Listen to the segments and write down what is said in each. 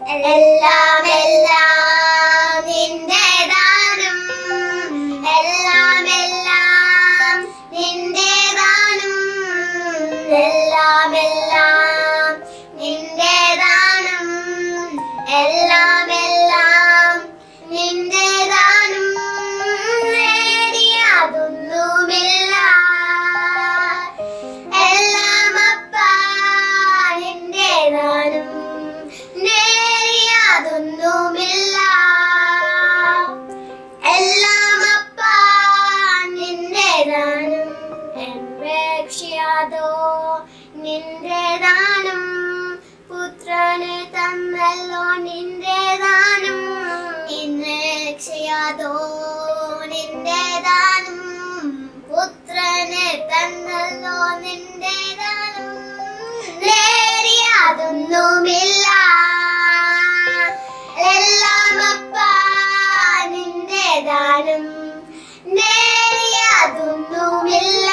എല്ലാം എല്ലാം നിന്റേതാനും എല്ലാം എല്ലാം നിന്റേതാനും എല്ലാം എല്ലാം നിന്റേതാനും എല്ലാം എല്ലാം നിന്റേതാനും നേടിയതൊന്നുമില്ല എല്ലാം അപ്പാ നിന്റേതാനും നേടിയതൊന്നുമില്ല എല്ലാം അപ്പാ നിന്റേതാനും രക്ഷയാതോ നിന്റേതാനും പുത്രനെ തന്നല്ലോ നിന്റേതാനും ഇന്ന് രക്ഷയാതോ നിന്റേതാനും പുത്രനെ തന്നല്ലോ നിന്റേതാനും നേടിയതൊന്നുമില്ല എല്ലാം അപ്പാ നിന്റേതാനും നേടിയതൊന്നുമില്ല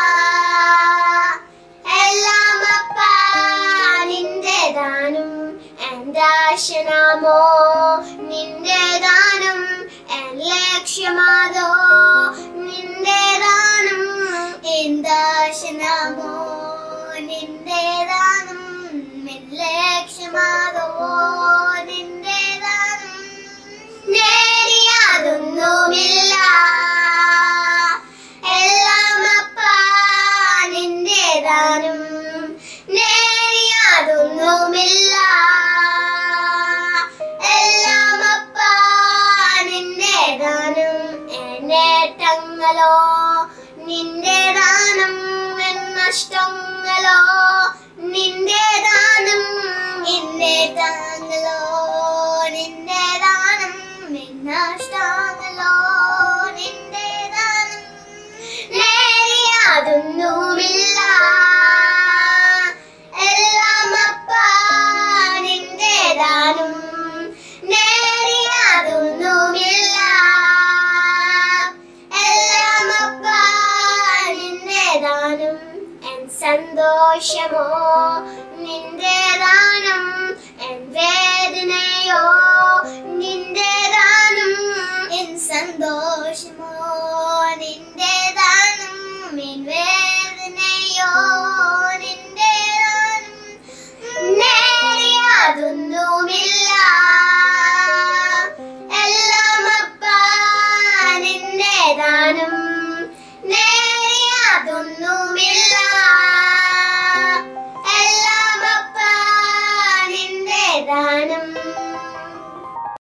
എല്ലാം അപ്പാ നിന്റേതാനും എൻ്റെ ആശനാമോ നിന്റേതാനും എൻ ലക്ഷ്യമാതോ നിന്റേതാനും എന്താശനാമോ നിന്റേതാനും എൻ ലക്ഷ്യമാതോ നിന്റേതാനും നേടിയതൊന്നുമില്ല എല്ലാം അപ്പാ നിന്റേതാനും നേടിയതൊന്നുമില്ല എല്ലാം അപ്പാ നിന്റേതാനും എന്നേട്ടങ്ങളോ നിന്റേതാനും എൻ നഷ്ടങ്ങളോ നിന്റേതാനും എന്നേട്ടങ്ങളോ നിന്റേതാനും എൻ നഷ്ടങ്ങളോ നിന്റേതാനും നേടിയതൊന്നുമില്ല എല്ലാം അപ്പാ നിന്റേതാനും നേടിയതൊന്നുമില്ല എല്ലാം അപ്പാ നിന്റേതാനും എൻ സന്തോഷമോ നിന്റേതാനും എൻ വേദനയോ നിന്റേതാനും എൻ സന്തോഷമോ നിന്റേതാനും എൻ വേദനയോ നിന്റേതാനും നേടിയതൊന്നുമില്ല എല്ലാം അപ്പാ നിന്റേതാനും നേടിയതൊന്നുമില്ല എല്ലാം അപ്പാ നിന്റേതാനും